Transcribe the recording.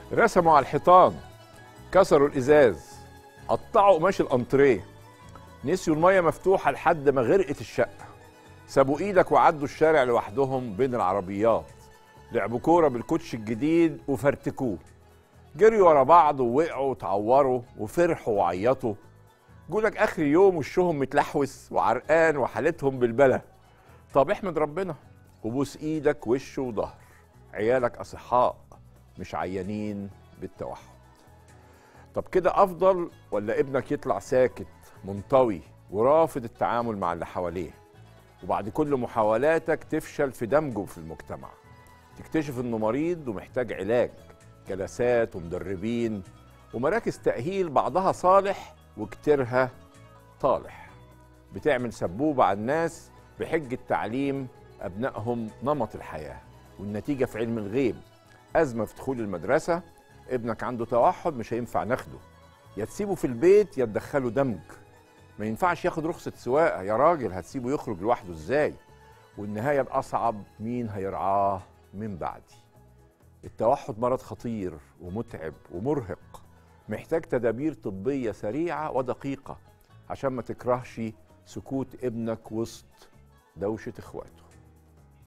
رسموا على الحيطان كسروا الازاز قطعوا قماش الانتريه نسيوا الميه مفتوحه لحد ما غرقت الشقه سابوا ايدك وعدوا الشارع لوحدهم بين العربيات لعبوا كوره بالكوتش الجديد وفرتكوه جريوا ورا بعض ووقعوا وتعوروا وفرحوا وعيطوا جولك اخر يوم وشهم متلحوس وعرقان وحالتهم بالبلا طب احمد ربنا وبوس ايدك وش وظهر عيالك اصحاء مش عيانين بالتوحد طب كده افضل ولا ابنك يطلع ساكت منطوي ورافض التعامل مع اللي حواليه وبعد كل محاولاتك تفشل في دمجه في المجتمع تكتشف انه مريض ومحتاج علاج جلسات ومدربين ومراكز تأهيل بعضها صالح وكتيرها طالح بتعمل سبوبة على الناس بحجة تعليم أبنائهم نمط الحياة والنتيجة في علم الغيب أزمة في دخول المدرسة ابنك عنده توحد مش هينفع ناخده يا تسيبه في البيت يا تدخله دمج ما ينفعش ياخد رخصة سواقة يا راجل هتسيبه يخرج لوحده ازاي والنهاية الأصعب مين هيرعاه من بعدي التوحد مرض خطير ومتعب ومرهق محتاج تدابير طبية سريعة ودقيقة عشان ما تكرهش سكوت ابنك وسط دوشة اخواته